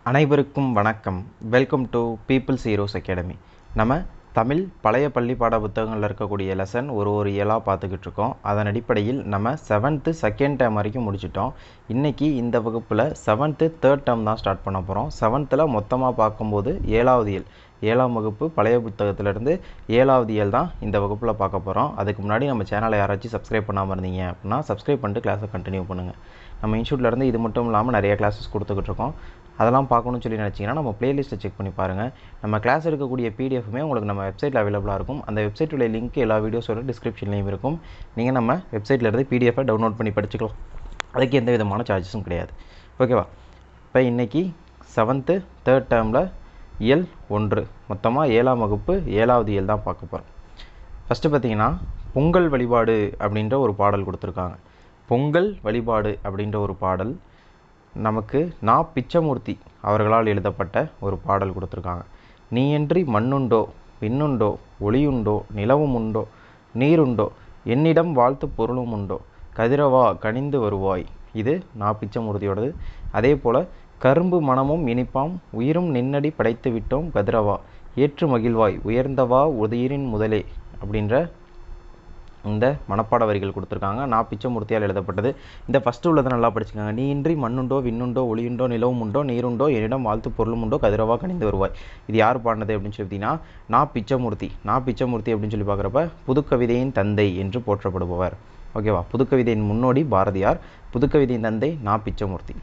அனைவருக்கும் வணக்கம் welcome to people's heroes academy நம்ம தமிழ் பழைய பள்ளி பாட புத்தகங்களில் இருக்கக்கூடிய லெசன் ஒரு ஒரு இயலாக பார்த்துக்கிட்டு இருக்கோம் அதன் அடிப்படையில் நம்ம செவன்த்து செகண்ட் டேர்ம் வரைக்கும் முடிச்சிட்டோம் இன்றைக்கி இந்த வகுப்பில் செவன்த்து தேர்ட் டேர்ம் தான் ஸ்டார்ட் பண்ண போகிறோம் செவன்த்தில் மொத்தமாக பார்க்கும்போது ஏழாவது இயல் ஏழாம் வகுப்பு பழைய புத்தகத்திலேருந்து ஏழாவது இயல் தான் இந்த வகுப்பில் பார்க்க போகிறோம் அதுக்கு முன்னாடி நம்ம சேனலை யாராச்சும் சப்ஸ்கிரைப் பண்ணாமல் இருந்தீங்க அப்படின்னா சப்ஸ்கிரைப் பண்ணிட்டு கிளாஸை கண்டினியூ பண்ணுங்கள் நம்ம இன்ஸ்டியூட்லேருந்து இது மட்டும் இல்லாமல் நிறைய கிளாஸஸ் கொடுத்துக்கிட்டு இருக்கோம் அதெல்லாம் பார்க்கணும்னு சொல்லி நினச்சிங்கன்னா நம்ம பிளேலிஸ்ட்டை செக் பண்ணி பாருங்கள் நம்ம கிளாஸ் எடுக்கக்கூடிய பிடிஎஃப்மே உங்களுக்கு நம்ம வெப்சைட்டில் அவைலபிளாக இருக்கும் அந்த வெப்சைட்டுடைய லிங்க் எல்லா வீடியோஸோட டிஸ்கிரிப்ஷன்லேயும் இருக்கும் நீங்கள் நம்ம வெப்சைட்டில் இருந்து பிடிஎஃபை டவுன்லோட் பண்ணி படிச்சுக்கலாம் அதுக்கு எந்த விதமான சார்ஜஸும் கிடையாது ஓகேவா இப்போ இன்றைக்கி செவன்த்து தேர்ட் டேர்மில் இயல் ஒன்று மொத்தமாக ஏழாம் வகுப்பு ஏழாவது இயல் தான் பார்க்க போகிறோம் ஃபஸ்ட்டு பார்த்தீங்கன்னா பொங்கல் வழிபாடு அப்படின்ற ஒரு பாடல் கொடுத்துருக்காங்க பொங்கல் வழிபாடு அப்படின்ற ஒரு பாடல் நமக்கு நா பிச்சமூர்த்தி அவர்களால் எழுதப்பட்ட ஒரு பாடல் கொடுத்துருக்காங்க நீயன்றி மண்ணுண்டோ விண்ணுண்டோ ஒளியுண்டோ நிலவும் உண்டோ நீருண்டோ என்னிடம் வாழ்த்து பொருளும் உண்டோ கதிரவா கனிந்து வருவாய் இது நா பிச்சமூர்த்தியோடது அதே போல் கரும்பு மனமும் இனிப்பாம் உயிரும் நின்னடி படைத்து விட்டோம் கதிரவா ஏற்று மகிழ்வாய் உயர்ந்தவா உதயிரின் முதலே அப்படின்ற இந்த மனப்பாட வரிகள் கொடுத்துருக்காங்க நான் பிச்சமூர்த்தியால் எழுதப்பட்டது இந்த ஃபஸ்ட்டு உள்ளதை நல்லா படிச்சுக்கோங்க நீ இன்றி மண்ணுண்டோ விண்ணுண்டோ ஒளியுண்டோ நிலவும் உண்டோ நீருண்டோ என்னிடம் வாழ்த்து பொருளும் உண்டோ கதிரவா கணிந்து வருவாய் இது யார் பாடினது அப்படின்னு சொல்லி பார்த்தீங்கன்னா நான் பிச்சமூர்த்தி நான் பிச்சமூர்த்தி அப்படின்னு சொல்லி பார்க்குறப்ப புதுக்கவிதையின் தந்தை என்று போற்றப்படுபவர் ஓகேவா புதுக்கவிதையின் முன்னோடி பாரதியார் புதுக்கவிதையின் தந்தை நான் பிச்சமூர்த்தி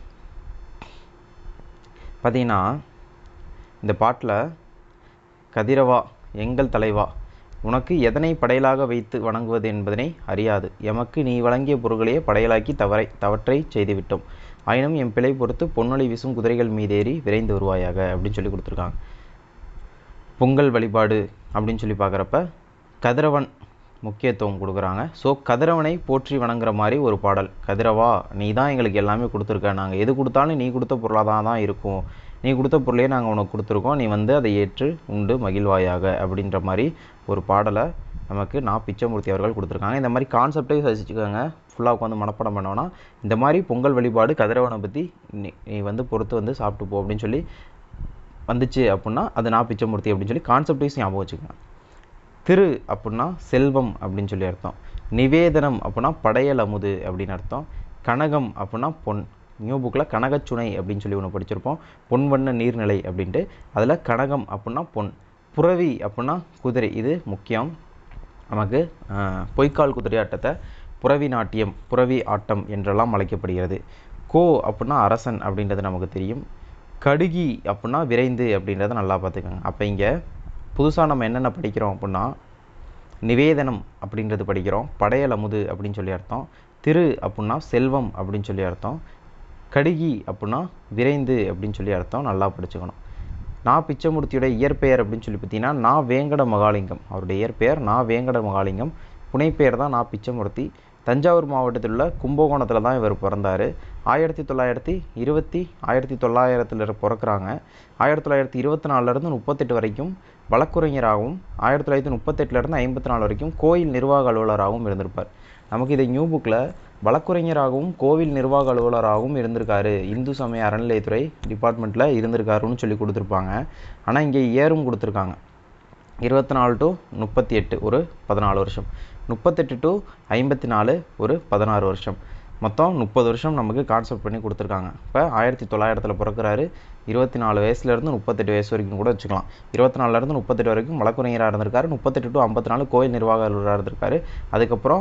பார்த்தீங்கன்னா இந்த பாட்டில் கதிரவா எங்கள் தலைவா உனக்கு எதனை படையலாக வைத்து வணங்குவது என்பதனை அறியாது எமக்கு நீ வழங்கிய பொருள்களையே படையலாக்கி தவறை தவற்றை செய்துவிட்டோம் ஆயினும் என் பிழை பொறுத்து பொன்னொழி வீசும் குதிரைகள் மீதேறி விரைந்து வருவாயாக அப்படின்னு சொல்லி கொடுத்துருக்காங்க பொங்கல் வழிபாடு அப்படின்னு சொல்லி பார்க்குறப்ப கதிரவன் முக்கியத்துவம் கொடுக்குறாங்க ஸோ கதிரவனை போற்றி வணங்குற மாதிரி ஒரு பாடல் கதிரவா நீ தான் எங்களுக்கு எல்லாமே கொடுத்துருக்க நாங்கள் எது கொடுத்தாலும் நீ கொடுத்த பொருளாக தான் தான் இருக்கும் நீ கொடுத்த பொருளையே நாங்கள் உனக்கு கொடுத்துருக்கோம் நீ வந்து அதை ஏற்று உண்டு மகிழ்வாயாக அப்படின்ற மாதிரி ஒரு பாடலை நமக்கு நான் பிச்சமூர்த்தி அவர்கள் கொடுத்துருக்காங்க இந்த மாதிரி கான்செப்டே ரசிச்சுக்கோங்க ஃபுல்லாக உட்காந்து மனப்பாடம் பண்ணோன்னா இந்த மாதிரி பொங்கல் வழிபாடு கதிரவனை பற்றி நீ நீ வந்து பொறுத்து வந்து சாப்பிட்டு போ அப்படின்னு சொல்லி வந்துச்சு அப்படின்னா அது நான் பிச்சமூர்த்தி அப்படின்னு சொல்லி கான்செப்டைஸ் ஞாபகம் வச்சுக்கோங்க திரு அப்படின்னா செல்வம் அப்படின்னு சொல்லி அர்த்தம் நிவேதனம் அப்படின்னா படையல் அமுது அப்படின்னு அர்த்தம் கனகம் அப்படின்னா பொன் நியூ புக்கில் கனகச்சுனை அப்படின்னு சொல்லி ஒன்று படிச்சிருப்போம் பொன் வண்ண நீர்நிலை அப்படின்ட்டு அதில் கனகம் அப்படின்னா பொன் புறவி அப்படின்னா குதிரை இது முக்கியம் நமக்கு பொய்க்கால் குதிரை ஆட்டத்தை புறவி நாட்டியம் புறவி ஆட்டம் என்றெல்லாம் அழைக்கப்படுகிறது கோ அப்படின்னா அரசன் அப்படின்றது நமக்கு தெரியும் கடுகி அப்படின்னா விரைந்து அப்படின்றத நல்லா பார்த்துக்கோங்க அப்போ இங்கே புதுசாக நம்ம என்னென்ன படிக்கிறோம் அப்படின்னா நிவேதனம் அப்படின்றது படிக்கிறோம் படையல் அமுது அப்படின்னு சொல்லி அர்த்தம் திரு அப்படின்னா செல்வம் அப்படின்னு சொல்லி அர்த்தம் கடுகி அப்படின்னா விரைந்து அப்படின்னு சொல்லி அர்த்தம் நல்லா படிச்சுக்கணும் நான் பிச்சமூர்த்தியோட இயற்பெயர் அப்படின்னு சொல்லி பார்த்தீங்கன்னா நான் வேங்கட மகாலிங்கம் அவருடைய இயற்பெயர் நான் வேங்கட மகாலிங்கம் புனைப்பெயர் தான் நான் பிச்சமூர்த்தி தஞ்சாவூர் மாவட்டத்தில் உள்ள கும்பகோணத்தில் தான் இவர் பிறந்தார் ஆயிரத்தி தொள்ளாயிரத்தி இருபத்தி ஆயிரத்தி தொள்ளாயிரத்தில் பிறக்கிறாங்க ஆயிரத்தி தொள்ளாயிரத்தி இருபத்தி நாலுலேருந்து முப்பத்தெட்டு வரைக்கும் வழக்குரைஞராகவும் ஆயிரத்தி தொள்ளாயிரத்தி முப்பத்தெட்டுலேருந்து ஐம்பத்தி நாலு வரைக்கும் கோயில் நிர்வாக அலுவலராகவும் இருந்திருப்பார் நமக்கு இதை நியூ புக்கில் வழக்குரைஞராகவும் கோவில் நிர்வாக அலுவலராகவும் இருந்திருக்காரு இந்து சமய அறநிலையத்துறை டிபார்ட்மெண்ட்டில் இருந்திருக்காருன்னு சொல்லி கொடுத்துருப்பாங்க ஆனால் இங்கே ஏறும் கொடுத்துருக்காங்க இருபத்தி நாலு டு முப்பத்தி எட்டு ஒரு பதினாலு வருஷம் முப்பத்தெட்டு டு ஐம்பத்தி நாலு ஒரு பதினாறு வருஷம் மொத்தம் முப்பது வருஷம் நமக்கு கான்செப்ட் பண்ணி கொடுத்துருக்காங்க இப்போ ஆயிரத்தி தொள்ளாயிரத்தில் பிறக்கிறாரு இருபத்தி நாலு வயசுலேருந்து முப்பத்தெட்டு வயசு வரைக்கும் கூட வச்சுக்கலாம் இருபத்தி நாலுலேருந்து முப்பத்தெட்டு வரைக்கும் வழக்குரைஞராக இருந்திருக்காரு முப்பத்தெட்டு டு ஐம்பத்தி நாலு கோயில் நிர்வாக அலுவலராக இருந்திருக்காரு அதுக்கப்புறம்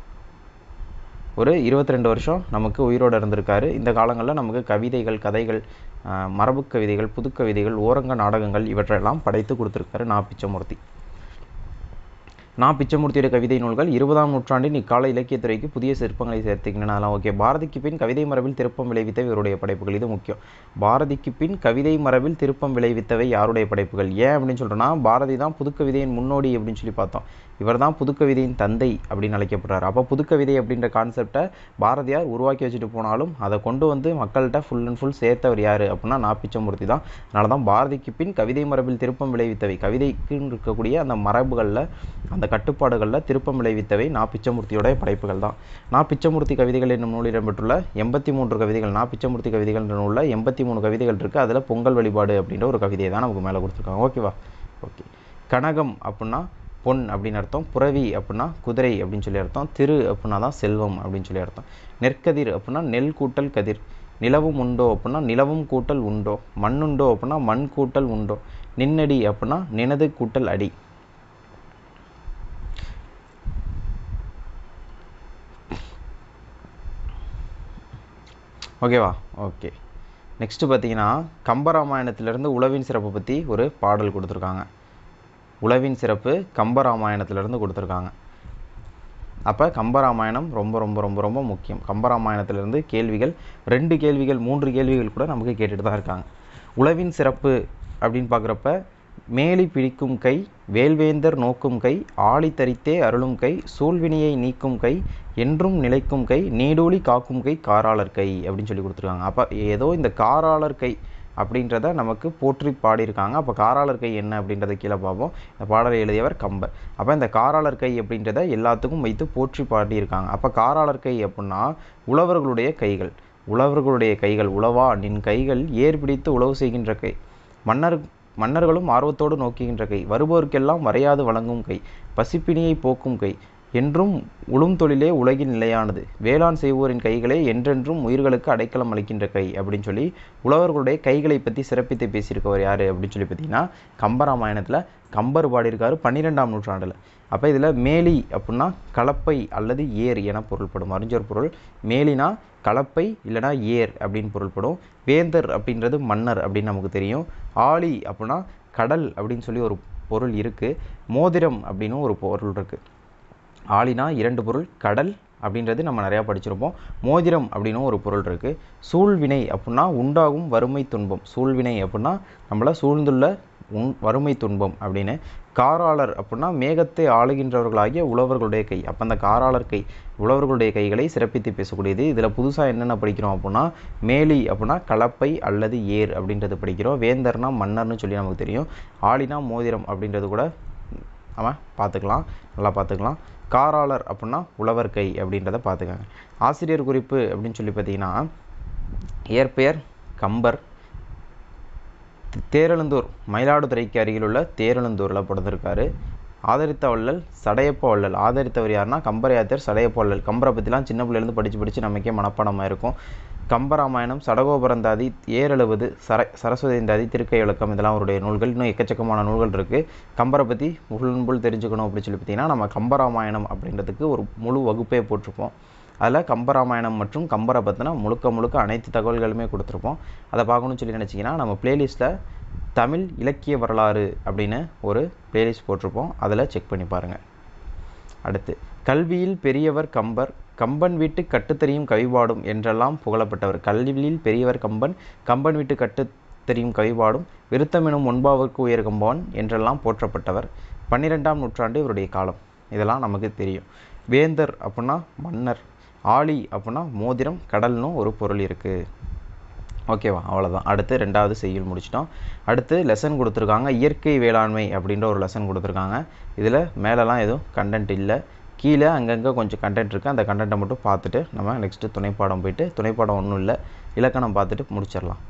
ஒரு இருபத்தி ரெண்டு வருஷம் நமக்கு உயிரோடு இருந்திருக்காரு இந்த காலங்களில் நமக்கு கவிதைகள் கதைகள் மரபு கவிதைகள் புதுக்கவிதைகள் ஓரங்க நாடகங்கள் இவற்றையெல்லாம் படைத்து கொடுத்துருக்காரு நா பிச்சமூர்த்தி நா பிச்சமூர்த்தியோட கவிதை நூல்கள் இருபதாம் நூற்றாண்டின் இக்கால இலக்கியத்துறைக்கு புதிய சிற்பங்களை சேர்த்துக்கின்றன அதெல்லாம் ஓகே பாரதிக்கு பின் கவிதை மரபில் திருப்பம் விளைவித்த இவருடைய படைப்புகள் இது முக்கியம் பாரதிக்கு பின் கவிதை மரபில் திருப்பம் விளைவித்தவை யாருடைய படைப்புகள் ஏன் அப்படின்னு சொல்கிறோன்னா பாரதி தான் புதுக்கவிதையின் முன்னோடி அப்படின்னு சொல்லி பார்த்தோம் இவர் தான் புதுக்கவிதையின் தந்தை அப்படின்னு அழைக்கப்படுறாரு அப்போ புதுக்கவிதை அப்படின்ற கான்செப்டை பாரதியார் உருவாக்கி வச்சுட்டு போனாலும் அதை கொண்டு வந்து மக்கள்கிட்ட ஃபுல் அண்ட் ஃபுல் சேர்த்தவர் யார் அப்படின்னா நா பிச்சமூர்த்தி தான் அதனால தான் பாரதிக்கு பின் கவிதை மரபில் திருப்பம் விளைவித்தவை கவிதைக்குன்னு இருக்கக்கூடிய அந்த மரபுகளில் அந்த கட்டுப்பாடுகளில் திருப்பம் விளைவித்தவை நா பிச்சமூர்த்தியோட படைப்புகள் தான் நா பிச்சமூர்த்தி கவிதைகள் என்னும் நூலில் இடம்பெற்றுள்ள எண்பத்தி மூன்று கவிதைகள் நா பிச்சமூர்த்தி கவிதைகள் என்ற நூலில் எண்பத்தி மூணு கவிதைகள் இருக்குது அதில் பொங்கல் வழிபாடு அப்படின்ற ஒரு கவிதையை தான் நமக்கு மேலே கொடுத்துருக்காங்க ஓகேவா ஓகே கனகம் அப்படின்னா பொன் அப்படின்னு அர்த்தம் புறவி அப்படின்னா குதிரை அப்படின்னு சொல்லி அர்த்தம் திரு அப்படின்னா தான் செல்வம் அப்படின்னு சொல்லி அர்த்தம் நெற்கதிர் அப்படின்னா நெல் கூட்டல் கதிர் நிலவும் உண்டோ அப்படின்னா நிலவும் கூட்டல் உண்டோ மண்ணுண்டோ அப்படின்னா மண் கூட்டல் உண்டோ நின்னடி அப்படின்னா நினது கூட்டல் அடி ஓகேவா ஓகே நெக்ஸ்ட்டு பார்த்தீங்கன்னா கம்பராமாயணத்திலிருந்து உழவின் சிறப்பை பற்றி ஒரு பாடல் கொடுத்துருக்காங்க உழவின் சிறப்பு கம்பராமாயணத்திலிருந்து கொடுத்துருக்காங்க அப்போ கம்பராமாயணம் ரொம்ப ரொம்ப ரொம்ப ரொம்ப முக்கியம் கம்பராமாயணத்திலிருந்து கேள்விகள் ரெண்டு கேள்விகள் மூன்று கேள்விகள் கூட நமக்கு கேட்டுட்டு தான் இருக்காங்க உழவின் சிறப்பு அப்படின்னு பார்க்குறப்ப மேலி பிடிக்கும் கை வேல்வேந்தர் நோக்கும் கை ஆழி தரித்தே அருளும் கை சூழ்வினையை நீக்கும் கை என்றும் நிலைக்கும் கை நீடூழி காக்கும் கை காராளர் கை அப்படின்னு சொல்லி கொடுத்துருக்காங்க அப்போ ஏதோ இந்த காராளர் கை அப்படின்றத நமக்கு போற்றி பாடியிருக்காங்க அப்போ காராளர் கை என்ன அப்படின்றத கீழே பார்ப்போம் இந்த பாடலை எழுதியவர் கம்பர் அப்போ இந்த காராளர் கை அப்படின்றத எல்லாத்துக்கும் வைத்து போற்றி பாடியிருக்காங்க அப்போ காராளர் கை அப்படின்னா உழவர்களுடைய கைகள் உழவர்களுடைய கைகள் உழவா நின் கைகள் ஏர் பிடித்து உழவு செய்கின்ற கை மன்னர் மன்னர்களும் ஆர்வத்தோடு நோக்குகின்ற கை வருவோருக்கெல்லாம் வரையாது வழங்கும் கை பசிப்பினியை போக்கும் கை என்றும் உளும் தொழிலே உலகில் நிலையானது வேளாண் செய்வோரின் கைகளே என்றென்றும் உயிர்களுக்கு அடைக்கலம் அளிக்கின்ற கை அப்படின்னு சொல்லி உழவர்களுடைய கைகளை பற்றி சிறப்பித்து பேசியிருக்கவர் யார் அப்படின்னு சொல்லி பார்த்தீங்கன்னா கம்பராமாயணத்தில் கம்பர் பாடியிருக்காரு பன்னிரெண்டாம் நூற்றாண்டில் அப்போ இதில் மேலி அப்படின்னா கலப்பை அல்லது ஏர் என பொருள்படும் அறிஞர் பொருள் மேலினா கலப்பை இல்லைனா ஏர் அப்படின்னு பொருள்படும் வேந்தர் அப்படின்றது மன்னர் அப்படின்னு நமக்கு தெரியும் ஆழி அப்படின்னா கடல் அப்படின்னு சொல்லி ஒரு பொருள் இருக்குது மோதிரம் அப்படின்னு ஒரு பொருள் இருக்குது ஆளினா இரண்டு பொருள் கடல் அப்படின்றது நம்ம நிறையா படிச்சிருப்போம் மோதிரம் அப்படின்னு ஒரு பொருள் இருக்குது சூழ்வினை அப்படின்னா உண்டாகும் வறுமை துன்பம் சூழ்வினை அப்படின்னா நம்மளை சூழ்ந்துள்ள உன் வறுமை துன்பம் அப்படின்னு காராளர் அப்படின்னா மேகத்தை ஆளுகின்றவர்களாகிய உழவர்களுடைய கை அப்போ அந்த காராளர் கை உழவர்களுடைய கைகளை சிறப்பித்து பேசக்கூடியது இதில் புதுசாக என்னென்ன படிக்கிறோம் அப்படின்னா மேலி அப்படின்னா கலப்பை அல்லது ஏர் அப்படின்றது படிக்கிறோம் வேந்தர்னா மன்னர்னு சொல்லி நமக்கு தெரியும் ஆளினா மோதிரம் அப்படின்றது கூட நம்ம பார்த்துக்கலாம் நல்லா பார்த்துக்கலாம் காராளர் அப்படின்னா உழவர் கை அப்படின்றத பார்த்துக்கங்க ஆசிரியர் குறிப்பு அப்படின்னு சொல்லி பார்த்தீங்கன்னா இயற்பெயர் கம்பர் தேரெழுந்தூர் மயிலாடுதுறைக்கு அருகில் உள்ள தேரெழுந்தூரில் பிறந்திருக்காரு ஆதரித்த வள்ளல் சடையப்ப வள்ளல் ஆதரித்தவர் யாருன்னா கம்பரையாத்தர் சடையப்ப வள்ளல் கம்பரை பற்றிலாம் சின்ன பிள்ளைலேருந்து படித்து படித்து நமக்கே மனப்பாடமாக இருக்கும் கம்பராமாயணம் சடகோபரந்தாதி ஏறெழுவது சர சரஸ்வதிந்தாதி திருக்கை விளக்கம் இதெல்லாம் அவருடைய நூல்கள் இன்னும் எக்கச்சக்கமான நூல்கள் இருக்குது கம்பரை பற்றி முழுன்புள் தெரிஞ்சுக்கணும் அப்படின்னு சொல்லி பார்த்தீங்கன்னா நம்ம கம்பராமாயணம் அப்படின்றதுக்கு ஒரு முழு வகுப்பே போட்டிருப்போம் அதில் கம்பராமாயணம் மற்றும் கம்பரை பற்றின முழுக்க முழுக்க அனைத்து தகவல்களுமே கொடுத்துருப்போம் அதை பார்க்கணும்னு சொல்லி நினச்சிங்கன்னா நம்ம பிளேலிஸ்ட்டில் தமிழ் இலக்கிய வரலாறு அப்படின்னு ஒரு பிளேலிஸ்ட் போட்டிருப்போம் அதில் செக் பண்ணி பாருங்கள் அடுத்து கல்வியில் பெரியவர் கம்பர் கம்பன் வீட்டு கட்டுத்தெரியும் கவிபாடும் என்றெல்லாம் புகழப்பட்டவர் கல்வியில் பெரியவர் கம்பன் கம்பன் வீட்டு கட்டு தெரியும் கவிபாடும் விருத்தமெனும் ஒன்பாவிற்கு உயர் கம்பவன் என்றெல்லாம் போற்றப்பட்டவர் பன்னிரெண்டாம் நூற்றாண்டு இவருடைய காலம் இதெல்லாம் நமக்கு தெரியும் வேந்தர் அப்படின்னா மன்னர் ஆழி அப்படின்னா மோதிரம் கடல்னு ஒரு பொருள் இருக்குது ஓகேவா அவ்வளோதான் அடுத்து ரெண்டாவது செய்யுள் முடிச்சிட்டோம் அடுத்து லெசன் கொடுத்துருக்காங்க இயற்கை வேளாண்மை அப்படின்ற ஒரு லெசன் கொடுத்துருக்காங்க இதில் மேலெலாம் எதுவும் கண்டென்ட் இல்லை கீழே அங்கங்கே கொஞ்சம் கண்டென்ட் இருக்குது அந்த கண்டென்ட்டை மட்டும் பார்த்துட்டு நம்ம நெக்ஸ்ட்டு துணைப்பாடம் போயிட்டு துணைப்பாடம் ஒன்றும் இல்லை இலக்கணம் பார்த்துட்டு முடிச்சிடலாம்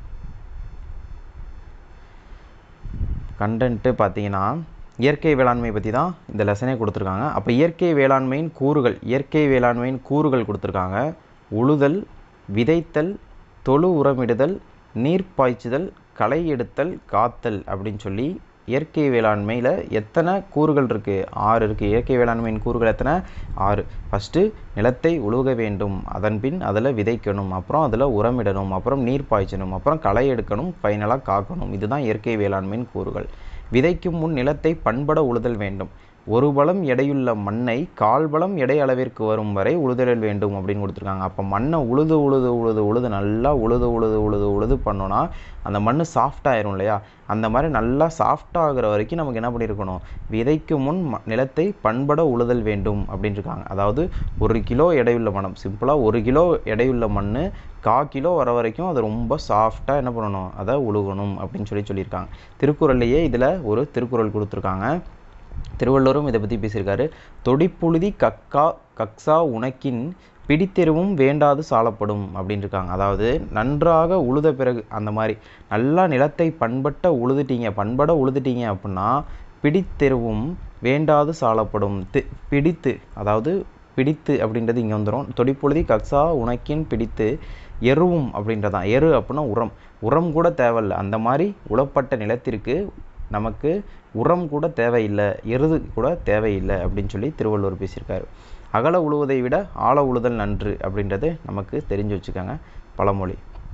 கண்டென்ட்டு பார்த்தீங்கன்னா இயற்கை வேளாண்மை பற்றி தான் இந்த லெசனே கொடுத்துருக்காங்க அப்போ இயற்கை வேளாண்மையின் கூறுகள் இயற்கை வேளாண்மையின் கூறுகள் கொடுத்துருக்காங்க உழுதல் விதைத்தல் தொழு உரமிடுதல் நீர் பாய்ச்சுதல் களை எடுத்தல் காத்தல் அப்படின்னு சொல்லி இயற்கை வேளாண்மையில் எத்தனை கூறுகள் இருக்குது ஆறு இருக்குது இயற்கை வேளாண்மையின் கூறுகள் எத்தனை ஆறு ஃபஸ்ட்டு நிலத்தை உழுக வேண்டும் அதன் பின் அதில் விதைக்கணும் அப்புறம் அதில் உரமிடணும் அப்புறம் நீர் பாய்ச்சணும் அப்புறம் களை எடுக்கணும் ஃபைனலாக காக்கணும் இதுதான் இயற்கை வேளாண்மையின் கூறுகள் விதைக்கும் முன் நிலத்தை பண்பட உழுதல் வேண்டும் ஒரு பலம் எடையுள்ள மண்ணை கால் பலம் எடை அளவிற்கு வரும் வரை உழுதல் வேண்டும் அப்படின்னு கொடுத்துருக்காங்க அப்போ மண்ணை உழுது உழுது உழுது உழுது நல்லா உழுது உழுது உழுது உழுது பண்ணோன்னா அந்த மண் சாஃப்டாயிரும் இல்லையா அந்த மாதிரி நல்லா சாஃப்டாகிற வரைக்கும் நமக்கு என்ன பண்ணியிருக்கணும் விதைக்கு முன் ம- நிலத்தை பண்பட உழுதல் வேண்டும் அப்படின்னு இருக்காங்க அதாவது ஒரு கிலோ எடையுள்ள மணம் சிம்பிளாக ஒரு கிலோ எடையுள்ள மண் கா கிலோ வர வரைக்கும் அது ரொம்ப சாஃப்டாக என்ன பண்ணணும் அதை உழுகணும் அப்படின்னு சொல்லி சொல்லியிருக்காங்க திருக்குறள்லையே இதில் ஒரு திருக்குறள் கொடுத்துருக்காங்க திருவள்ளுவரும் இதை பற்றி பேசியிருக்காரு தொடிப்புழுதி கக்கா கக்ஸா உனக்கின் பிடித்தெருவும் வேண்டாது சாலப்படும் அப்படின்னு இருக்காங்க அதாவது நன்றாக உழுத பிறகு அந்த மாதிரி நல்லா நிலத்தை பண்பட்ட உழுதுட்டீங்க பண்பட உழுதுட்டீங்க அப்படின்னா பிடித்தெருவும் வேண்டாது சாலப்படும் தி பிடித்து அதாவது பிடித்து அப்படின்றது இங்கே வந்துடும் தொடிப்பொழுதி கக்ஸா உனக்கின் பிடித்து எருவும் அப்படின்றதான் எரு அப்படின்னா உரம் உரம் கூட தேவையில்லை அந்த மாதிரி உழப்பட்ட நிலத்திற்கு நமக்கு உரம் கூட தேவையில்லை எருது கூட தேவையில்லை அப்படின்னு சொல்லி திருவள்ளுவர் பேசியிருக்காரு அகல உழுவதை விட ஆழ உழுதல் நன்று அப்படின்றது நமக்கு தெரிஞ்சு வச்சுக்கோங்க பழமொழி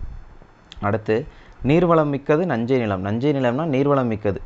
அடுத்து நீர்வளம் மிக்கது நஞ்சை நிலம் நஞ்சை நிலம்னா நீர்வளம் மிக்கது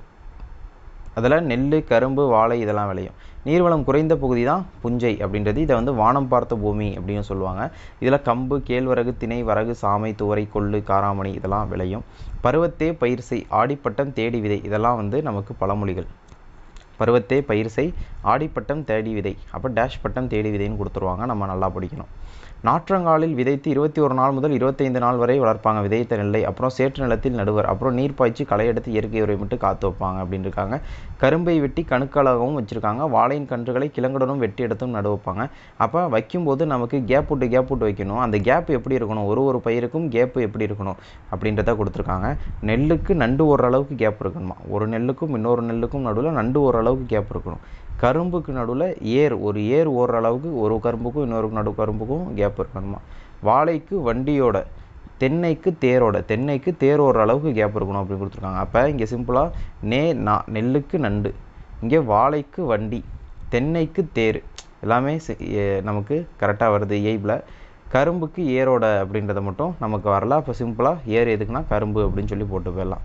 அதில் நெல் கரும்பு வாழை இதெல்லாம் விளையும் நீர்வளம் குறைந்த பகுதி தான் புஞ்சை அப்படின்றது இதை வந்து வானம் பார்த்த பூமி அப்படின்னு சொல்லுவாங்க இதில் கம்பு கேழ்வரகு திணை வரகு சாமை துவரை கொள்ளு காராமணி இதெல்லாம் விளையும் பருவத்தே பயிர் செய் ஆடிப்பட்டம் தேடி விதை இதெல்லாம் வந்து நமக்கு பழமொழிகள் பருவத்தே பயிர் செய் ஆடிப்பட்டம் தேடி விதை அப்போ டேஷ் பட்டம் தேடி விதைன்னு கொடுத்துருவாங்க நம்ம நல்லா படிக்கணும் நாற்றங்காலில் விதைத்து இருபத்தி ஒரு நாள் முதல் இருபத்தைந்து நாள் வரை வளர்ப்பாங்க விதைத்த நெல்லை அப்புறம் சேற்று நிலத்தில் நடுவர் அப்புறம் நீர் பாய்ச்சி களை எடுத்து இயற்கை உரை மட்டும் காத்து வைப்பாங்க அப்படின்னு இருக்காங்க கரும்பை வெட்டி கணுக்களாகவும் வச்சுருக்காங்க வாழையின் கன்றுகளை கிழங்குடனும் வெட்டி எடுத்தும் நடு வைப்பாங்க அப்போ வைக்கும்போது நமக்கு கேப் விட்டு கேப் விட்டு வைக்கணும் அந்த கேப் எப்படி இருக்கணும் ஒரு ஒரு பயிருக்கும் கேப் எப்படி இருக்கணும் அப்படின்றத கொடுத்துருக்காங்க நெல்லுக்கு நண்டு ஓரளவுக்கு கேப் இருக்கணுமா ஒரு நெல்லுக்கும் இன்னொரு நெல்லுக்கும் நடுவில் நண்டு ஓரளவுக்கு கேப் இருக்கணும் கரும்புக்கு நடுவில் ஏர் ஒரு ஏர் ஓடுற அளவுக்கு ஒரு கரும்புக்கும் இன்னொரு நடு கரும்புக்கும் கேப் இருக்கணுமா வாழைக்கு வண்டியோட தென்னைக்கு தேரோட தென்னைக்கு தேர் ஓடுற அளவுக்கு கேப் இருக்கணும் அப்படின்னு கொடுத்துருக்காங்க அப்போ இங்கே சிம்பிளாக நே நா நெல்லுக்கு நண்டு இங்கே வாழைக்கு வண்டி தென்னைக்கு தேர் எல்லாமே சி- எ- நமக்கு கரெக்டாக வருது எய்பில் கரும்புக்கு ஏரோட அப்படின்றத மட்டும் நமக்கு வரல அப்போ சிம்பிளாக ஏர் எதுக்குன்னா கரும்பு அப்படின்னு சொல்லி போட்டு போயிடலாம்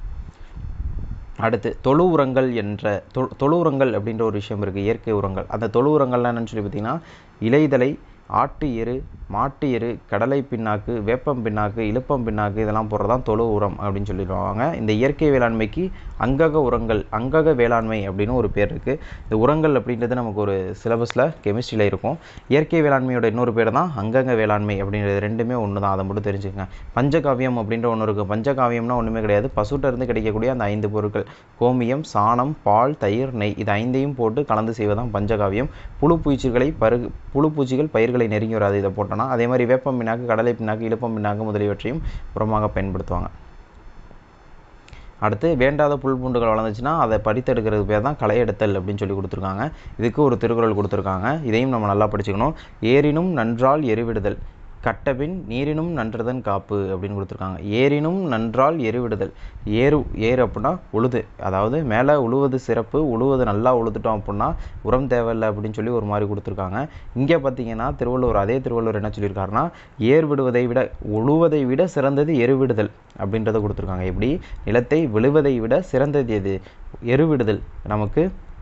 அடுத்து தொழு உரங்கள் என்ற தொ தொழு உரங்கள் அப்படின்ற ஒரு விஷயம் இருக்குது இயற்கை உரங்கள் அந்த தொழு உரங்கள்லாம் என்னன்னு சொல்லி பார்த்தீங்கன்னா இலைதலை ஆட்டு எரு மாட்டு எரு கடலை பிண்ணாக்கு வேப்பம் பிண்ணாக்கு இலுப்பம் பிண்ணாக்கு இதெல்லாம் போடுறதான் தொழு உரம் அப்படின்னு சொல்லிடுவாங்க இந்த இயற்கை வேளாண்மைக்கு அங்கக உரங்கள் அங்கக வேளாண்மை அப்படின்னு ஒரு பேர் இருக்குது இந்த உரங்கள் அப்படின்றது நமக்கு ஒரு சிலபஸில் கெமிஸ்ட்ரியில் இருக்கும் இயற்கை வேளாண்மையோட இன்னொரு பேர் தான் அங்கங்க வேளாண்மை அப்படின்றது ரெண்டுமே ஒன்று தான் அதை மட்டும் தெரிஞ்சுக்கங்க பஞ்சகாவியம் அப்படின்ற ஒன்று இருக்குது பஞ்சகாவியம்னா ஒன்றுமே கிடையாது பசுட்ட இருந்து கிடைக்கக்கூடிய அந்த ஐந்து பொருட்கள் கோமியம் சாணம் பால் தயிர் நெய் இது ஐந்தையும் போட்டு கலந்து செய்வதுதான் பஞ்சகாவியம் புழு பூச்சிகளை பருகு புழு பூச்சிகள் பயிர்களை நெருங்கி வராது இதை போட்டோன்னா அதே மாதிரி வேப்பம் பின்னாக்கு கடலை பின்னாக்கு இழுப்பம் பின்னாக்கு முதலியவற்றையும் உரமாக பயன்படுத்துவாங்க அடுத்து வேண்டாத புல் பூண்டுகள் வளர்ந்துச்சுன்னா அதை பறித்தெடுக்கிறது பேர் தான் களை எடுத்தல் அப்படின்னு சொல்லி கொடுத்துருக்காங்க இதுக்கு ஒரு திருக்குறள் கொடுத்துருக்காங்க இதையும் நம்ம நல்லா படிச்சுக்கணும் ஏரினும் நன்றால் எருவிடுதல் கட்டபின் நீரினும் நன்றதன் காப்பு அப்படின்னு கொடுத்துருக்காங்க ஏரினும் நன்றால் எருவிடுதல் ஏறு ஏறு அப்படின்னா உழுது அதாவது மேலே உழுவது சிறப்பு உழுவது நல்லா உழுதுட்டோம் அப்படின்னா உரம் தேவையில்லை அப்படின்னு சொல்லி ஒரு மாதிரி கொடுத்துருக்காங்க இங்கே பார்த்தீங்கன்னா திருவள்ளுவர் அதே திருவள்ளுவர் என்ன சொல்லியிருக்காருன்னா ஏர் விடுவதை விட உழுவதை விட சிறந்தது எருவிடுதல் அப்படின்றத கொடுத்துருக்காங்க எப்படி நிலத்தை விழுவதை விட சிறந்தது எது எருவிடுதல் நமக்கு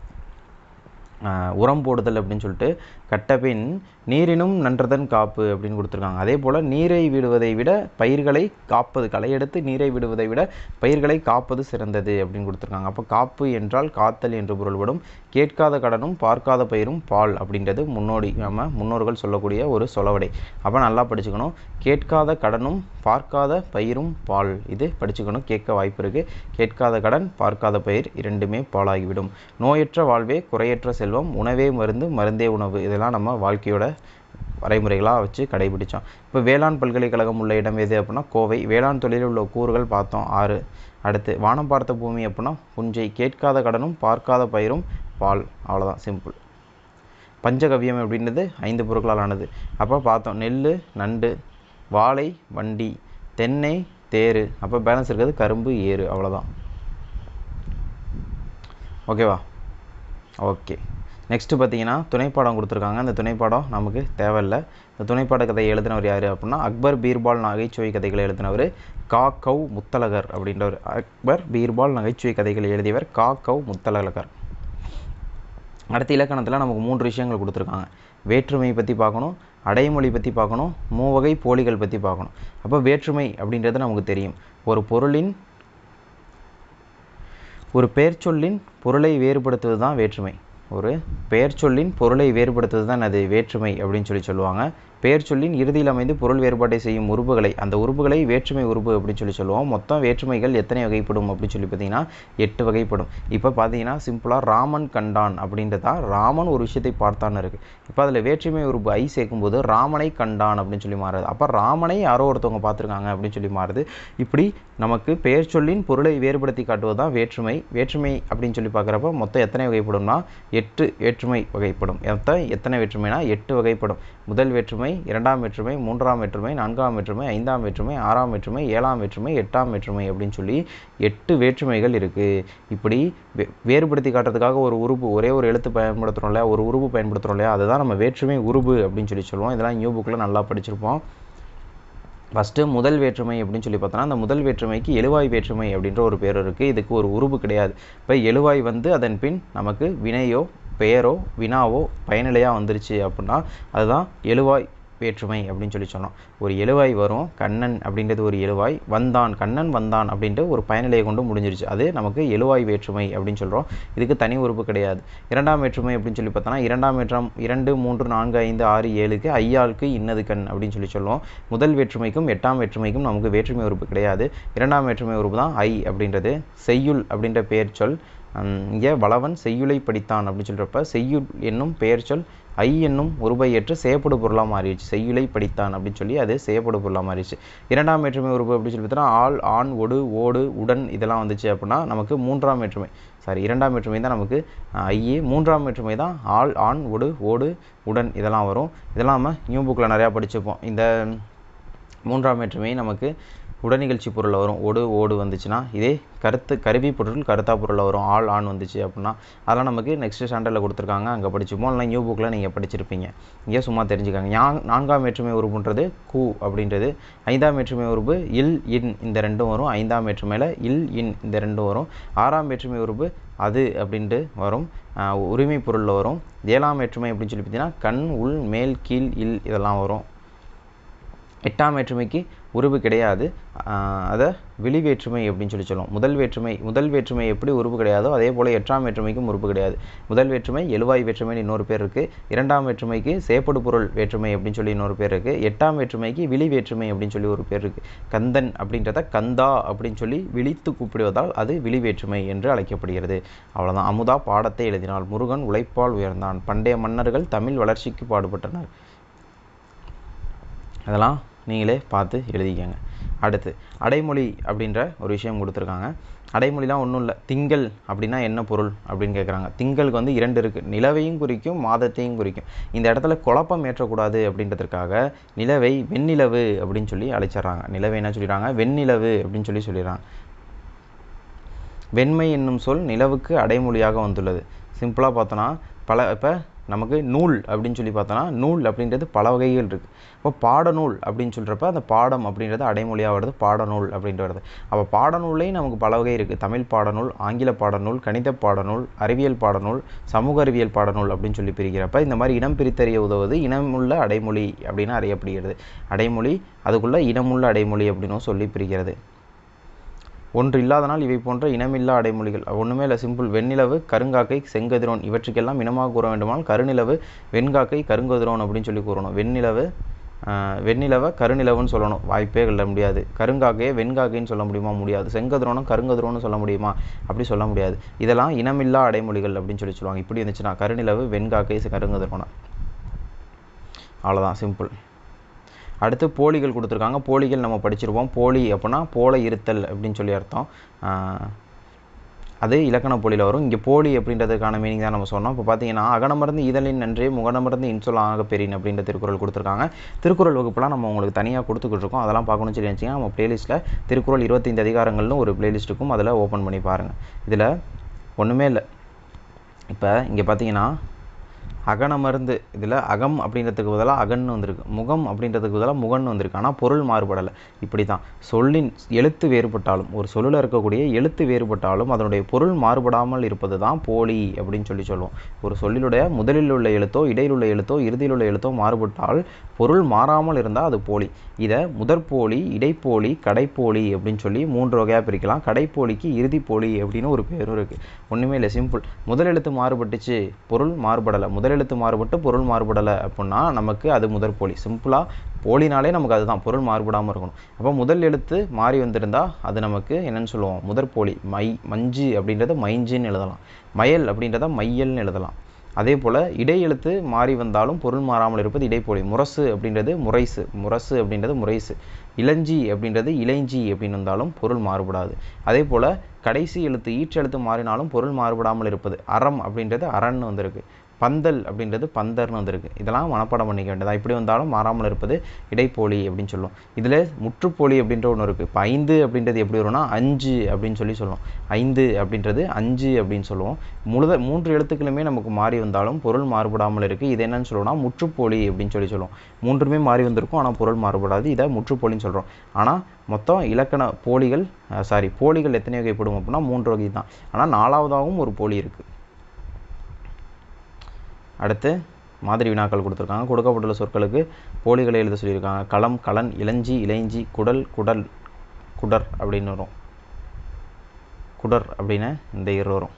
ஆஹ், உரம் போடுதல் அப்படின்னு சொல்லிட்டு கட்டபின் நீரினும் நன்றதன் காப்பு அப்படின்னு கொடுத்துருக்காங்க அதே போல் நீரை விடுவதை விட பயிர்களை காப்பது களை எடுத்து நீரை விடுவதை விட பயிர்களை காப்பது சிறந்தது அப்படின்னு கொடுத்துருக்காங்க அப்போ காப்பு என்றால் காத்தல் என்று பொருள்படும் கேட்காத கடனும் பார்க்காத பயிரும் பால் அப்படின்றது முன்னோடி நம்ம முன்னோர்கள் சொல்லக்கூடிய ஒரு சொலவடை அப்போ நல்லா படிச்சுக்கணும் கேட்காத கடனும் பார்க்காத பயிரும் பால் இது படிச்சுக்கணும் கேட்க வாய்ப்பு இருக்குது கேட்காத கடன் பார்க்காத பயிர் இரண்டுமே பாலாகிவிடும் நோயற்ற வாழ்வே குறையற்ற செல்வம் உணவே மருந்து மருந்தே உணவு இதெல்லாம் நம்ம வாழ்க்கையோட வரைமுறைகளாக வச்சு கடைபிடிச்சோம் இப்போ வேளாண் பல்கலைக்கழகம் உள்ள இடம் எது அப்படின்னா கோவை வேளாண் தொழிலில் உள்ள கூறுகள் பார்த்தோம் ஆறு அடுத்து வானம் பார்த்த பூமி அப்படின்னா புஞ்சை கேட்காத கடனும் பார்க்காத பயிரும் பால் அவ்வளோதான் சிம்பிள் பஞ்சகவ்யம் அப்படின்றது ஐந்து பொருட்களால் ஆனது அப்போ பார்த்தோம் நெல் நண்டு வாழை வண்டி தென்னை தேரு அப்போ பேலன்ஸ் இருக்கிறது கரும்பு ஏறு அவ்வளோதான் ஓகேவா ஓகே நெக்ஸ்ட்டு பார்த்தீங்கன்னா துணைப்பாடம் கொடுத்துருக்காங்க அந்த துணைப்பாடம் நமக்கு தேவையில்லை இந்த துணைப்பாட கதையை எழுதினவர் யார் அப்படின்னா அக்பர் பீர்பால் நகைச்சுவை கதைகளை எழுதினவர் கா கவ் முத்தலகர் அப்படின்றவர் அக்பர் பீர்பால் நகைச்சுவை கதைகளை எழுதியவர் கா கவ் முத்தலகர் அடுத்த இலக்கணத்தில் நமக்கு மூன்று விஷயங்கள் கொடுத்துருக்காங்க வேற்றுமை பற்றி பார்க்கணும் அடைமொழி பற்றி பார்க்கணும் மூவகை போலிகள் பற்றி பார்க்கணும் அப்போ வேற்றுமை அப்படின்றது நமக்கு தெரியும் ஒரு பொருளின் ஒரு பெயர்ச்சொல்லின் பொருளை வேறுபடுத்துவது தான் வேற்றுமை ஒரு பெயர்ச்சொல்லின் பொருளை வேறுபடுத்துவது தான் அது வேற்றுமை அப்படின்னு சொல்லி சொல்லுவாங்க பெயர்ச்சொல்லின் இறுதியில் அமைந்து பொருள் வேறுபாட்டை செய்யும் உறுப்புகளை அந்த உறுப்புகளை வேற்றுமை உறுப்பு அப்படின்னு சொல்லி சொல்லுவோம் மொத்தம் வேற்றுமைகள் எத்தனை வகைப்படும் அப்படின்னு சொல்லி பார்த்தீங்கன்னா எட்டு வகைப்படும் இப்போ பார்த்தீங்கன்னா சிம்பிளாக ராமன் கண்டான் அப்படின்றதா ராமன் ஒரு விஷயத்தை பார்த்தான்னு இருக்குது இப்போ அதில் வேற்றுமை உறுப்பு ஐ சேர்க்கும்போது ராமனை கண்டான் அப்படின்னு சொல்லி மாறுது அப்போ ராமனை யாரோ ஒருத்தவங்க பார்த்துருக்காங்க அப்படின்னு சொல்லி மாறுது இப்படி நமக்கு பெயர் சொல்லின் பொருளை வேறுபடுத்தி காட்டுவது தான் வேற்றுமை வேற்றுமை அப்படின்னு சொல்லி பார்க்குறப்ப மொத்தம் எத்தனை வகைப்படும்னா எட்டு வேற்றுமை வகைப்படும் மொத்தம் எத்தனை வேற்றுமைனா எட்டு வகைப்படும் முதல் வேற்றுமை இரண்டாம் வேற்றுமை மூன்றாம் வேற்றுமை நான்காம் வேற்றுமை ஐந்தாம் வேற்றுமை ஆறாம் வேற்றுமை ஏழாம் வேற்றுமை எட்டாம் வேற்றுமை அப்படின்னு சொல்லி எட்டு வேற்றுமைகள் இருக்குது இப்படி வே வேறுபடுத்தி காட்டுறதுக்காக ஒரு உறுப்பு ஒரே ஒரு எழுத்து பயன்படுத்துகிறோம் இல்லையா ஒரு உருவு பயன்படுத்துகிறோம் இல்லையா அதுதான் நம்ம வேற்றுமை உருவு அப்படின்னு சொல்லி சொல்லுவோம் இதெல்லாம் நியூ புக்கில் நல்லா படிச்சிருப்போம் ஃபஸ்ட்டு முதல் வேற்றுமை அப்படின்னு சொல்லி பார்த்தோன்னா அந்த முதல் வேற்றுமைக்கு எழுவாய் வேற்றுமை அப்படின்ற ஒரு பேர் இருக்குது இதுக்கு ஒரு உருவு கிடையாது இப்போ எழுவாய் வந்து அதன் பின் நமக்கு வினையோ பெயரோ வினாவோ பயனிலையாக வந்துருச்சு அப்படின்னா அதுதான் எழுவாய் வேற்றுமை அப்படின்னு சொல்லி சொன்னோம் ஒரு எழுவாய் வரும் கண்ணன் அப்படின்றது ஒரு எழுவாய் வந்தான் கண்ணன் வந்தான் அப்படின்ட்டு ஒரு பயனிலையை கொண்டு முடிஞ்சிருச்சு அது நமக்கு எழுவாய் வேற்றுமை அப்படின்னு சொல்கிறோம் இதுக்கு தனி உறுப்பு கிடையாது இரண்டாம் வேற்றுமை அப்படின்னு சொல்லி பார்த்தோன்னா இரண்டாம் வேற்றம் இரண்டு மூன்று நான்கு ஐந்து ஆறு ஏழுக்கு ஐயாளுக்கு இன்னது கண் அப்படின்னு சொல்லி சொல்லுவோம் முதல் வேற்றுமைக்கும் எட்டாம் வேற்றுமைக்கும் நமக்கு வேற்றுமை உறுப்பு கிடையாது இரண்டாம் வேற்றுமை உறுப்பு தான் ஐ அப்படின்றது செய்யுள் அப்படின்ற பெயர் சொல் இங்கே வளவன் செய்யுளை படித்தான் அப்படின்னு சொல்கிறப்ப செய்யுள் என்னும் பெயர் சொல் ஐ என்னும் உருபை ஏற்று செய்யப்படு பொருளாக மாறிடுச்சு செய்யுளை படித்தான் அப்படின்னு சொல்லி அது செய்யப்படு பொருளாக மாறிடுச்சு இரண்டாம் வேற்றுமை உறுப்பு அப்படின்னு சொல்லி பார்த்தோன்னா ஆள் ஆண் ஒடு ஓடு உடன் இதெல்லாம் வந்துச்சு அப்படின்னா நமக்கு மூன்றாம் வேற்றுமை சாரி இரண்டாம் வேற்றுமை தான் நமக்கு ஐயே மூன்றாம் வேற்றுமை தான் ஆள் ஆண் ஒடு ஓடு உடன் இதெல்லாம் வரும் இதெல்லாம் நம்ம நியூ புக்கில் நிறையா படிச்சிருப்போம் இந்த மூன்றாம் வேற்றுமை நமக்கு உடனிகழ்ச்சி பொருளில் வரும் ஒடு ஓடு வந்துச்சுன்னா இதே கருத்து கருவி பொருள் கருத்தா பொருளில் வரும் ஆள் ஆண் வந்துச்சு அப்படின்னா அதெல்லாம் நமக்கு நெக்ஸ்ட் ஸ்டாண்டர்டில் கொடுத்துருக்காங்க அங்கே படிச்சுப்போம் இல்லை நியூ புக்கில் நீங்கள் படிச்சிருப்பீங்க இங்கே சும்மா தெரிஞ்சுக்காங்க ஞா நான்காம் வேற்றுமை உறுப்புன்றது கு அப்படின்றது ஐந்தாம் வேற்றுமை உறுப்பு இல் இன் இந்த ரெண்டும் வரும் ஐந்தாம் வேற்றுமையில் இல் இன் இந்த ரெண்டும் வரும் ஆறாம் வேற்றுமை உறுப்பு அது அப்படின்ட்டு வரும் உரிமை பொருளில் வரும் ஏழாம் வேற்றுமை அப்படின்னு சொல்லி பார்த்தீங்கன்னா கண் உள் மேல் கீழ் இல் இதெல்லாம் வரும் எட்டாம் வேற்றுமைக்கு உருவு கிடையாது அதை வெளி வேற்றுமை அப்படின்னு சொல்லி சொல்லுவோம் முதல் வேற்றுமை முதல் வேற்றுமை எப்படி உருவு கிடையாதோ அதே போல் எட்டாம் வேற்றுமைக்கும் உருவு கிடையாது முதல் வேற்றுமை எழுவாய் வேற்றுமை இன்னொரு பேர் இருக்குது இரண்டாம் வேற்றுமைக்கு சேப்படு பொருள் வேற்றுமை அப்படின்னு சொல்லி இன்னொரு பேர் இருக்குது எட்டாம் வேற்றுமைக்கு விழி வேற்றுமை அப்படின்னு சொல்லி ஒரு பேர் இருக்குது கந்தன் அப்படின்றத கந்தா அப்படின்னு சொல்லி விழித்து கூப்பிடுவதால் அது விழி வேற்றுமை என்று அழைக்கப்படுகிறது அவ்வளோதான் அமுதா பாடத்தை எழுதினாள் முருகன் உழைப்பால் உயர்ந்தான் பண்டைய மன்னர்கள் தமிழ் வளர்ச்சிக்கு பாடுபட்டனர் அதெல்லாம் நீங்களே பார்த்து எழுதிக்கங்க அடுத்து அடைமொழி அப்படின்ற ஒரு விஷயம் கொடுத்துருக்காங்க அடைமொழிலாம் ஒன்றும் இல்லை திங்கள் அப்படின்னா என்ன பொருள் அப்படின்னு கேட்குறாங்க திங்களுக்கு வந்து இரண்டு இருக்குது நிலவையும் குறிக்கும் மாதத்தையும் குறிக்கும் இந்த இடத்துல குழப்பம் ஏற்றக்கூடாது அப்படின்றதுக்காக நிலவை வெண்ணிலவு அப்படின்னு சொல்லி அழைச்சிட்றாங்க நிலவை என்ன சொல்லிடுறாங்க வெண்ணிலவு அப்படின்னு சொல்லி சொல்லிடுறாங்க வெண்மை என்னும் சொல் நிலவுக்கு அடைமொழியாக வந்துள்ளது சிம்பிளாக பார்த்தோன்னா பல இப்போ நமக்கு நூல் அப்படின்னு சொல்லி பார்த்தோன்னா நூல் அப்படின்றது பல வகைகள் இருக்குது இப்போ பாடநூல் அப்படின்னு சொல்கிறப்ப அந்த பாடம் அப்படின்றது அடைமொழியாக வருது பாடநூல் அப்படின்ட்டு வருது அப்போ பாடநூல்லையும் நமக்கு பல வகை இருக்குது தமிழ் பாடநூல் ஆங்கில பாடநூல் கணித பாடநூல் அறிவியல் பாடநூல் சமூக அறிவியல் பாடநூல் அப்படின்னு சொல்லி பிரிக்கிறப்ப இந்த மாதிரி இனம் பிரித்தறிய உதவுவது இனமுள்ள அடைமொழி அப்படின்னு அறியப்படுகிறது அடைமொழி அதுக்குள்ளே இனமுள்ள அடைமொழி அப்படின்னும் சொல்லி பிரிக்கிறது ஒன்று இல்லாதனால் இவை போன்ற இனமில்லா அடைமொழிகள் ஒன்றுமே இல்லை சிம்பிள் வெண்ணிலவு கருங்காக்கை செங்கதிரோன் இவற்றுக்கெல்லாம் இனமாக கூற வேண்டுமானால் கருநிலவு வெண்காக்கை கருங்கதிரோன் அப்படின்னு சொல்லி கூறணும் வெண்ணிலவு வெண்ணிலவை கருநிலவுன்னு சொல்லணும் வாய்ப்பே இல்லை முடியாது கருங்காக்கையை வெண்காக்கைன்னு சொல்ல முடியுமா முடியாது செங்கதிரோனும் கருங்கதிரோன்னு சொல்ல முடியுமா அப்படி சொல்ல முடியாது இதெல்லாம் இனமில்லா அடைமொழிகள் அப்படின்னு சொல்லி சொல்லுவாங்க இப்படி இருந்துச்சுன்னா கருநிலவு வெண்காக்கை கருங்கதிரோனா அவ்வளோதான் சிம்பிள் அடுத்து போலிகள் கொடுத்துருக்காங்க போலிகள் நம்ம படிச்சிருப்போம் போலி அப்படின்னா போல இருத்தல் அப்படின்னு சொல்லி அர்த்தம் அது இலக்கண போலியில் வரும் இங்கே போலி அப்படின்றதுக்கான மீனிங் தான் நம்ம சொன்னோம் இப்போ பார்த்தீங்கன்னா அகனமர்ந்து இதழின் நன்றே முகனமர்ந்து இன்சொல் ஆக பெரியன் அப்படின்ற திருக்குறள் கொடுத்துருக்காங்க திருக்குறள் வகுப்புலாம் நம்ம உங்களுக்கு தனியாக கொடுத்துக்கிட்டு இருக்கோம் அதெல்லாம் பார்க்கணும்னு சொல்லி நினச்சிங்கன்னா நம்ம பிளேலிஸ்ட்டில் திருக்குறள் இருபத்தைந்து அதிகாரங்கள்னு ஒரு பிளேலிஸ்ட் இருக்கும் அதில் ஓப்பன் பண்ணி பாருங்கள் இதில் ஒன்றுமே இல்லை இப்போ இங்கே பார்த்தீங்கன்னா அகனமர்ந்து இதில் அகம் அப்படின்றதுக்கு பதிலாக அகன்னு வந்திருக்கு முகம் அப்படின்றதுக்கு பதிலாக முகன்னு வந்திருக்கு ஆனால் பொருள் மாறுபடலை இப்படி தான் சொல்லின் எழுத்து வேறுபட்டாலும் ஒரு சொல்லில் இருக்கக்கூடிய எழுத்து வேறுபட்டாலும் அதனுடைய பொருள் மாறுபடாமல் இருப்பது தான் போலி அப்படின்னு சொல்லி சொல்லுவோம் ஒரு சொல்லிலுடைய முதலில் உள்ள எழுத்தோ இடையில் உள்ள எழுத்தோ இறுதியில் உள்ள எழுத்தோ மாறுபட்டால் பொருள் மாறாமல் இருந்தால் அது போலி இதை முதற்போலி இடைப்போலி கடைப்போலி அப்படின்னு சொல்லி மூன்று வகையாக பிரிக்கலாம் கடைப்போலிக்கு இறுதிப்போலி அப்படின்னு ஒரு பேரும் இருக்குது ஒன்றுமே இல்லை சிம்பிள் முதல் எழுத்து மாறுபட்டுச்சு பொருள் மாறுபடலை முதல் எழுத்து மாறுபட்டு பொருள் மாறுபடலை அப்படின்னா நமக்கு அது முதற்போலி சிம்பிளாக போலினாலே நமக்கு அதுதான் பொருள் மாறுபடாமல் இருக்கணும் அப்போ முதல் எழுத்து மாறி வந்திருந்தா அது நமக்கு என்னன்னு சொல்லுவோம் முதற்போலி மை மஞ்சு அப்படின்றத மைஞ்சின்னு எழுதலாம் மயல் அப்படின்றத மையல்னு எழுதலாம் அதே போல் இடை எழுத்து மாறி வந்தாலும் பொருள் மாறாமல் இருப்பது இடைப்போலி முரசு அப்படின்றது முரைசு முரசு அப்படின்றது முரைசு இளஞ்சி அப்படின்றது இளைஞ்சி அப்படின்னு வந்தாலும் பொருள் மாறுபடாது அதே போல் கடைசி எழுத்து ஈற்றெழுத்து மாறினாலும் பொருள் மாறுபடாமல் இருப்பது அறம் அப்படின்றது அரண்னு வந்திருக்கு பந்தல் அப்படின்றது பந்தர்னு வந்திருக்கு இதெல்லாம் மனப்பாடம் பண்ணிக்க வேண்டியதா இப்படி வந்தாலும் மாறாமல் இருப்பது இடைப்போலி அப்படின்னு சொல்லுவோம் இதில் முற்றுப்போலி அப்படின்ற ஒன்று இருக்குது இப்போ ஐந்து அப்படின்றது எப்படி வரும்னா அஞ்சு அப்படின்னு சொல்லி சொல்லுவோம் ஐந்து அப்படின்றது அஞ்சு அப்படின்னு சொல்லுவோம் முழுத மூன்று எழுத்துக்களுமே நமக்கு மாறி வந்தாலும் பொருள் மாறுபடாமல் இருக்குது இது என்னன்னு சொல்லுவோம்னா முற்றுப்போலி அப்படின்னு சொல்லி சொல்லுவோம் மூன்றுமே மாறி வந்திருக்கும் ஆனால் பொருள் மாறுபடாது இதை முற்றுப்போலின்னு சொல்கிறோம் ஆனால் மொத்தம் இலக்கண போலிகள் சாரி போலிகள் எத்தனை வகைப்படும் அப்படின்னா மூன்று வகை தான் ஆனால் நாலாவதாகவும் ஒரு போலி இருக்குது அடுத்து மாதிரி வினாக்கள் கொடுத்துருக்காங்க கொடுக்கப்பட்டுள்ள சொற்களுக்கு போலிகளை எழுத சொல்லியிருக்காங்க களம் கலன் இளஞ்சி இளைஞ்சி குடல் குடல் குடர் அப்படின்னு வரும் குடர் அப்படின்னு இந்த இரு வரும்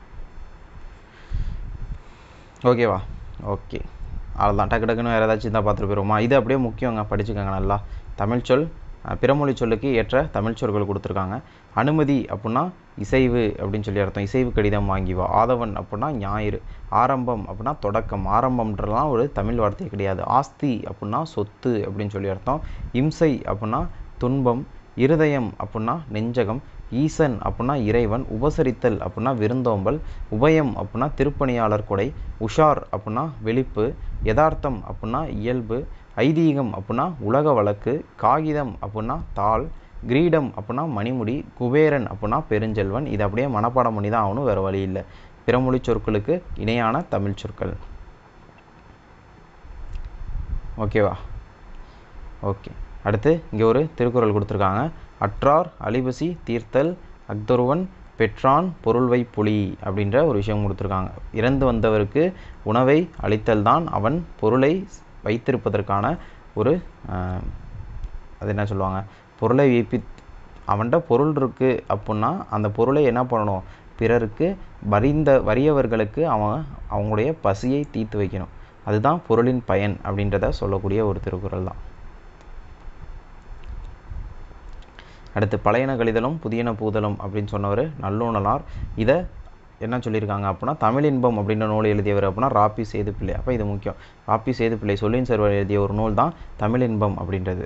ஓகேவா ஓகே அவ்வளோதான் டக்கு டக்குன்னு வேறு ஏதாச்சும் தான் பார்த்துட்டு போயிடுவோமா இது அப்படியே முக்கியங்க படிச்சுக்கோங்க நல்லா தமிழ் சொல் பிறமொழி சொல்லுக்கு ஏற்ற தமிழ் சொற்கள் கொடுத்துருக்காங்க அனுமதி அப்படின்னா இசைவு அப்படின்னு சொல்லி அர்த்தம் இசைவு கடிதம் வாங்கி வா ஆதவன் அப்படின்னா ஞாயிறு ஆரம்பம் அப்படின்னா தொடக்கம் ஆரம்பம்ன்றலாம் ஒரு தமிழ் வார்த்தை கிடையாது ஆஸ்தி அப்படின்னா சொத்து அப்படின்னு சொல்லி அர்த்தம் இம்சை அப்படின்னா துன்பம் இருதயம் அப்படின்னா நெஞ்சகம் ஈசன் அப்படின்னா இறைவன் உபசரித்தல் அப்படின்னா விருந்தோம்பல் உபயம் அப்படின்னா திருப்பணியாளர் கொடை உஷார் அப்படின்னா வெளிப்பு யதார்த்தம் அப்படின்னா இயல்பு ஐதீகம் அப்படின்னா உலக வழக்கு காகிதம் அப்படின்னா தாள் கிரீடம் அப்படின்னா மணிமுடி குபேரன் அப்படின்னா பெருஞ்செல்வன் இது அப்படியே மனப்பாடம் பண்ணி தான் ஆகணும் வேறு வழி இல்லை பிறமொழி சொற்களுக்கு இணையான தமிழ் சொற்கள் ஓகேவா ஓகே அடுத்து இங்கே ஒரு திருக்குறள் கொடுத்துருக்காங்க அற்றார் அலிபசி தீர்த்தல் அக்தொருவன் பெற்றான் பொருள்வை புலி அப்படின்ற ஒரு விஷயம் கொடுத்துருக்காங்க இறந்து வந்தவருக்கு உணவை அளித்தல் தான் அவன் பொருளை வைத்திருப்பதற்கான ஒரு அது என்ன சொல்லுவாங்க பொருளை வைப்பி அவன்கிட்ட பொருள் இருக்குது அப்புடின்னா அந்த பொருளை என்ன பண்ணணும் பிறருக்கு வரிந்த வறியவர்களுக்கு அவன் அவங்களுடைய பசியை தீர்த்து வைக்கணும் அதுதான் பொருளின் பயன் அப்படின்றத சொல்லக்கூடிய ஒரு திருக்குறள் தான் அடுத்து பழையன கழிதலும் புதியன பூதலும் அப்படின்னு சொன்னவர் நல்லூணலார் இதை என்ன சொல்லியிருக்காங்க அப்படின்னா தமிழின்பம் அப்படின்ற நூல் எழுதியவர் அப்படின்னா ராப்பி சேதுப்பிள்ளை அப்போ இது முக்கியம் ராப்பி சேதுப்பிள்ளை சொல்லின் சேர்வர் எழுதிய ஒரு நூல் தான் தமிழின்பம் அப்படின்றது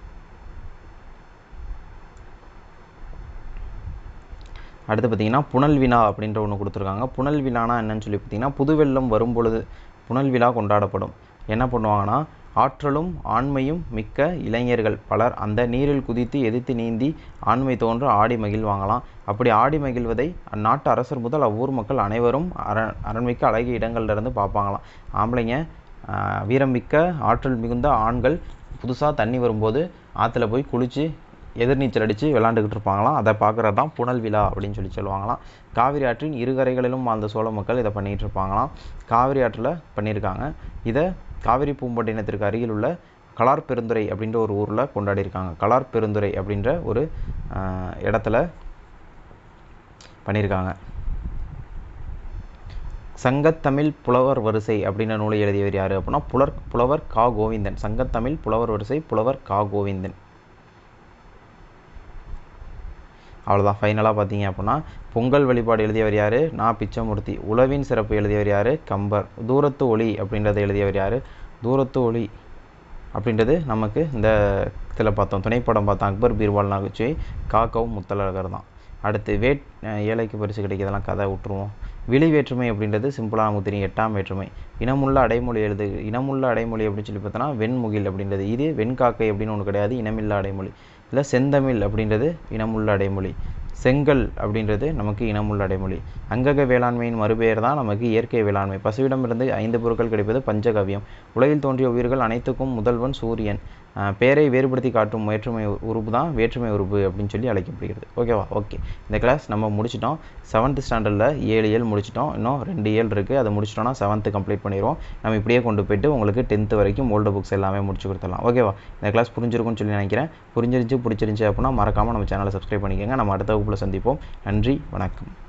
அடுத்து பார்த்தீங்கன்னா புனல் விழா அப்படின்ற ஒன்று கொடுத்துருக்காங்க புனல் விழானா என்னன்னு சொல்லி பார்த்தீங்கன்னா புதுவெள்ளம் வரும் பொழுது புனல் விழா கொண்டாடப்படும் என்ன பண்ணுவாங்கன்னா ஆற்றலும் ஆண்மையும் மிக்க இளைஞர்கள் பலர் அந்த நீரில் குதித்து எதிர்த்து நீந்தி ஆண்மை தோன்ற ஆடி மகிழ்வாங்களாம் அப்படி ஆடி மகிழ்வதை அந்நாட்டு அரசர் முதல் அவ்வூர் மக்கள் அனைவரும் அர அரண்மிக்க அழகிய இடங்கள்லேருந்து பார்ப்பாங்களாம் ஆம்பளைங்க வீரமிக்க ஆற்றல் மிகுந்த ஆண்கள் புதுசாக தண்ணி வரும்போது ஆற்றுல போய் குளித்து எதிர்நீச்சல் அடித்து விளாண்டுக்கிட்டு இருப்பாங்களாம் அதை பார்க்குறது தான் புனல் விழா அப்படின்னு சொல்லி சொல்லுவாங்களாம் காவிரி ஆற்றின் இருகரைகளிலும் வாழ்ந்த சோழ மக்கள் இதை பண்ணிகிட்டு இருப்பாங்களாம் காவிரி ஆற்றில் பண்ணியிருக்காங்க இதை காவிரி பூம்பட்டினத்திற்கு அருகில் உள்ள கலார் பெருந்துறை அப்படின்ற ஒரு ஊரில் கொண்டாடியிருக்காங்க கலார் பெருந்துறை அப்படின்ற ஒரு இடத்துல பண்ணியிருக்காங்க சங்கத்தமிழ் புலவர் வரிசை அப்படின்ற நூலை எழுதியவர் யார் அப்படின்னா புலர் புலவர் கா கோவிந்தன் சங்கத்தமிழ் புலவர் வரிசை புலவர் கா கோவிந்தன் அவ்வளோதான் ஃபைனலாக பார்த்தீங்க அப்படின்னா பொங்கல் வழிபாடு எழுதியவர் யார் நான் பிச்சமூர்த்தி உழவின் சிறப்பு எழுதியவர் யார் கம்பர் தூரத்து ஒளி அப்படின்றத எழுதியவர் யார் தூரத்து ஒளி அப்படின்றது நமக்கு இந்த இதில் பார்த்தோம் துணைப்படம் பார்த்தோம் அக்பர் பீர்வால் நகைச்சுவை காக்கவும் முத்தழகர் தான் அடுத்து வேட் ஏழைக்கு பரிசு கிடைக்கிறதெல்லாம் கதை விட்டுருவோம் விழி வேற்றுமை அப்படின்றது சிம்பிளாக நமக்கு தெரியும் எட்டாம் வேற்றுமை இனமுள்ள அடைமொழி எழுது இனமுள்ள அடைமொழி அப்படின்னு சொல்லி பார்த்தோன்னா வெண்முகில் அப்படின்றது இது வெண்காக்கை அப்படின்னு ஒன்று கிடையாது இனமில்லா அடைமொழி இல்லை செந்தமிழ் அப்படின்றது இனமுள்ள அடைமொழி செங்கல் அப்படின்றது நமக்கு இனமுள்ள அடைமொழி அங்கக வேளாண்மையின் மறுபெயர் தான் நமக்கு இயற்கை வேளாண்மை பசுவிடமிருந்து ஐந்து பொருட்கள் கிடைப்பது பஞ்சகவ்யம் உலகில் தோன்றிய உயிர்கள் அனைத்துக்கும் முதல்வன் சூரியன் அஹ் பெயரை வேறுபடுத்தி காட்டும் வேற்றுமை உறுப்பு தான் வேற்றுமை உறுப்பு அப்படின்னு சொல்லி அழைக்கப்படுகிறது ஓகேவா ஓகே இந்த கிளாஸ் நம்ம முடிச்சிட்டோம் செவன்த் ஸ்டாண்டர்டில் ஏழு ஏழு முடிச்சிட்டோம் இன்னும் ரெண்டு ஏழு இருக்குது அதை முடிச்சிட்டோம்னா செவன்த்து கம்ப்ளீட் பண்ணிடுவோம் நம்ம இப்படியே கொண்டு போயிட்டு உங்களுக்கு டென்த்து வரைக்கும் ஓல்டு புக்ஸ் எல்லாமே முடிச்சு கொடுத்துடலாம் ஓகேவா இந்த கிளாஸ் புரிஞ்சிருக்கும்னு சொல்லி நினைக்கிறேன் புரிஞ்சிருந்துச்சு பிடிச்சிருந்துச்சு அப்படின்னா மறக்காமல் நம்ம சேனலை சப்ஸ்கிரைப் பண்ணிக்கோங்க நம்ம அடுத்த வகுப்பில் சந்திப்போம் நன்றி வணக்கம்